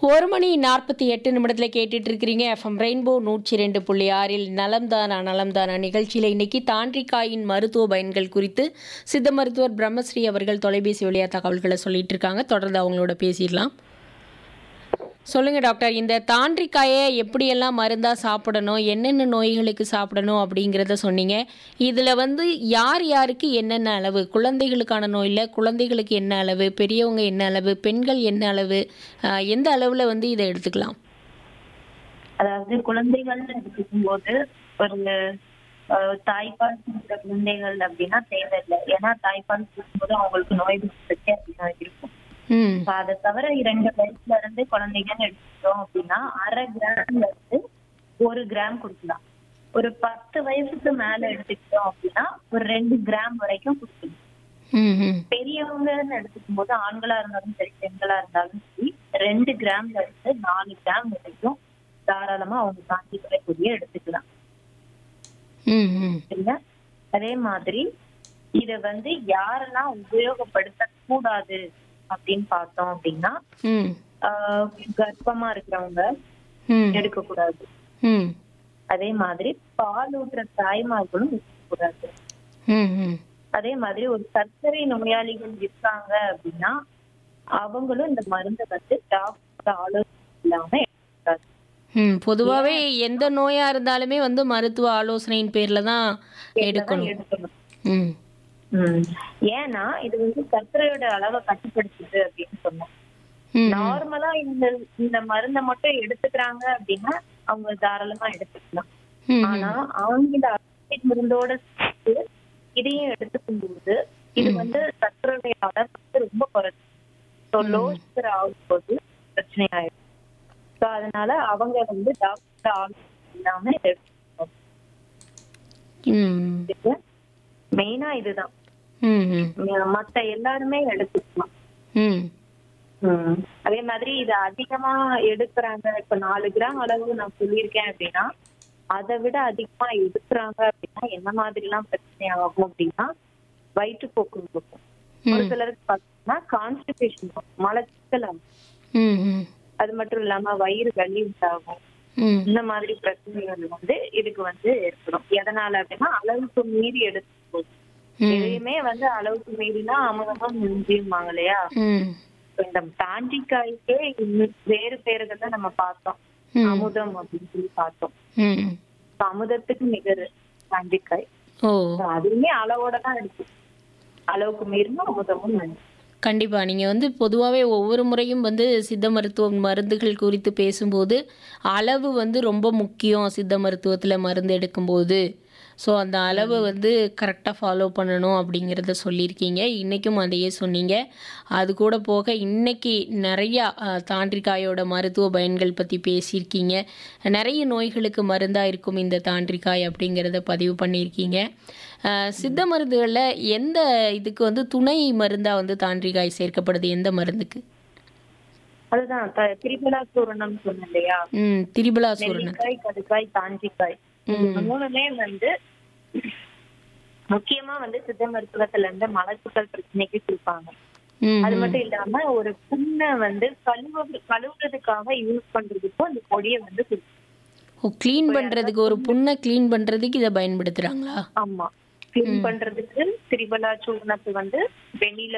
ஒரு மணி நாற்பத்தி எட்டு நிமிடத்தில் கேட்டுட்டு இருக்கிறீங்க எஃப்எம் ரெயின்போ நூற்றி ரெண்டு புள்ளி ஆறில் நலம்தானா நலம்தானா நிகழ்ச்சியில் இன்னைக்கு தாண்டிக்காயின் மருத்துவ பயன்கள் குறித்து சித்த மருத்துவர் பிரம்மஸ்ரீ அவர்கள் தொலைபேசி வழியாக தகவல்களை சொல்லிட்டு இருக்காங்க தொடர்ந்து அவங்களோட பேசிடலாம் சொல்லுங்க டாக்டர் இந்த தாண்டிக்காயை எப்படியெல்லாம் மருந்தா சாப்பிடணும் என்னென்ன நோய்களுக்கு சாப்பிடணும் அப்படிங்கிறத சொன்னீங்க இதில் வந்து யார் யாருக்கு என்னென்ன அளவு குழந்தைகளுக்கான நோயில் குழந்தைகளுக்கு என்ன அளவு பெரியவங்க என்ன அளவு பெண்கள் என்ன அளவு ஆஹ், எந்த அளவில் வந்து இதை எடுத்துக்கலாம் அதாவது குழந்தைகள் எடுத்துக்கும் போது ஒரு அஹ், தாய்ப்பால் கொடுக்குற குழந்தைகள் அப்படின்னா தேவையில்லை ஏன்னா தாய்ப்பால் கொடுக்கும்போது அவங்களுக்கு நோய் எதிர்ப்பு அப்படின்னா இருக்கும் ம் இப்ப அதை தவிர இரண்டு வயசுல இருந்து குழந்தைகள் எடுத்துட்டோம் அப்படின்னா அரை கிராம்ல இருந்து ஒரு கிராம் கொடுக்கலாம் ஒரு பத்து வயசுக்கு மேல எடுத்துக்கிட்டோம் அப்படின்னா ஒரு ரெண்டு கிராம் வரைக்கும் கொடுக்கலாம் ம் ம் பெரியவங்கன்னு எடுத்துக்கும் போது ஆண்களா இருந்தாலும் சரி பெண்களா இருந்தாலும் சரி ரெண்டு கிராம்ல இருந்து நாலு கிராம் வரைக்கும் தாராளமா அவங்க தாண்டி வரக்கூடிய எடுத்துக்கலாம் ம் ம் இல்ல அதே மாதிரி இத வந்து யாரெல்லாம் உபயோகப்படுத்த கூடாது அப்படின்னு பார்த்தோம் அப்படின்னா ம் ஆஹ் கர்ப்பமா இருக்கிறவங்க ம் எடுக்க கூடாது ம் அதே மாதிரி பால் ஊற்றுற தாய்மார்களும் எடுக்கக்கூடாது ம் ம் அதே மாதிரி ஒரு சர்க்கரை நோயாளிகள் இருக்காங்க அப்படின்னா அவங்களும் இந்த மருந்தை வந்து டாக்டர் ஆலோசனை இல்லாம எடுக்கக்கூடாது ம் பொதுவாகவே எந்த நோயாக இருந்தாலுமே வந்து மருத்துவ ஆலோசனையின் பேரில் தான் எடுக்கணும் எடுக்கணும் ம் உம் ஏன்னா இது வந்து சர்க்கரையோட அளவை கட்டுப்படுத்துது அப்படின்னு சொன்னோம் ம் நார்மலா இந்த இந்த மருந்தை மட்டும் எடுத்துக்கிறாங்க அப்படின்னா அவங்க தாராளமா எடுத்துக்கலாம் ம் ஆனா ஆங்கில அலோபதி மருந்தோட சேர்த்து இதையும் எடுத்துக்கும் போது இது வந்து சர்க்கரையுடைய அளவு வந்து ரொம்ப குறைச்சு ஸோ லோ சுகர் ஆகும்போது பிரச்சனை ஆயிடும் ஸோ அதனால அவங்க வந்து டாக்டர் ஆலோசனை இல்லாம இதை எடுத்துக்கணும் ம் மெயினா இதுதான் ம் ம் ம- மத்த எல்லாருமே எடுத்துக்கலாம் ம் ம். அதே மாதிரி இது அதிகமா எடுக்கிறாங்க இப்ப நாலு கிராம் அளவு நான் சொல்லியிருக்கேன் அப்படின்னா அதை விட அதிகமா எடுக்கிறாங்க அப்படின்னா என்ன மாதிரி எல்லாம் பிரச்சனை ஆகும் அப்படின்னா வயிற்றுப்போக்கு இருக்கும் ஒரு சிலருக்கு பார்த்தீங்கன்னா கான்ஸ்டிபேஷன் மலச்சிக்கல் ஆகும் ம் ம் அது மட்டும் இல்லாம வயிறு வலி உண்டாகும் ம் இந்த மாதிரி பிரச்சனைகள் வந்து இதுக்கு வந்து ஏற்படும் எதனால அப்படின்னா அளவுக்கு மீறி எடுக்கும் போது ம். எதையுமே வந்து அளவுக்கு மீறினா அமுதமா மிஞ்சிருவாங்க இல்லையா ம் இப்ப இந்த தாண்டிக்காய்க்கே இன்னும் வேறு பேர்கள் தான் நம்ம பார்த்தோம் ம். அமுதம் அப்படின்னு சொல்லி பார்த்தோம் ம் இப்ப அமுதத்துக்கு நிகர் தாண்டிக்காய் ஓ So அதுவுமே அளவோட தான் இருக்கு அளவுக்கு மீறினா அமுதமும் நன்றி கண்டிப்பாக நீங்கள் வந்து பொதுவாகவே ஒவ்வொரு முறையும் வந்து சித்த மருத்துவ மருந்துகள் குறித்து பேசும்போது அளவு வந்து ரொம்ப முக்கியம் சித்த மருத்துவத்தில் மருந்து எடுக்கும்போது ஸோ அந்த அளவை வந்து கரெக்டாக ஃபாலோ பண்ணணும் அப்படிங்கிறத சொல்லியிருக்கீங்க இன்றைக்கும் அதையே சொன்னீங்க அது கூட போக இன்னைக்கு நிறையா அஹ், தாண்டிக்காயோட மருத்துவ பயன்கள் பற்றி பேசியிருக்கீங்க நிறைய நோய்களுக்கு மருந்தாக இருக்கும் இந்த தாண்டிக்காய் அப்படிங்கிறத பதிவு பண்ணியிருக்கீங்க அஹ், சித்த மருந்துகளில் எந்த இதுக்கு வந்து துணை மருந்தாக வந்து தாண்டிக்காய் சேர்க்கப்படுது எந்த மருந்துக்கு அதுதான் த- திரிபலா சூரணம் சொன்னேன் இல்லையா ம் திரிபலா சூரணம் நெல்லிக்காய் கடுக்காய் தாண்டிக்காய் இந்த மூணுமே வந்து முக்கியமா வந்து சித்த மருத்துவத்துல இருந்து மலச்சிக்கல் பிரச்சனைக்கு கொடுப்பாங்க ம் அது மட்டும் இல்லாம ஒரு புண்ணை வந்து கழுவு கழுவுறதுக்காக யூஸ் பண்றதுக்கும் அந்த பொடியை வந்து கொடுப்பாங்க ஓ க்ளீன் பண்ணுறதுக்கு ஒரு புண்ணை க்ளீன் பண்ணுறதுக்கு இதை பயன்படுத்துகிறாங்களா ஆமா கிளீன் பண்றதுக்கு திரிபலா சூர்ணத்தை வந்து வெண்ணில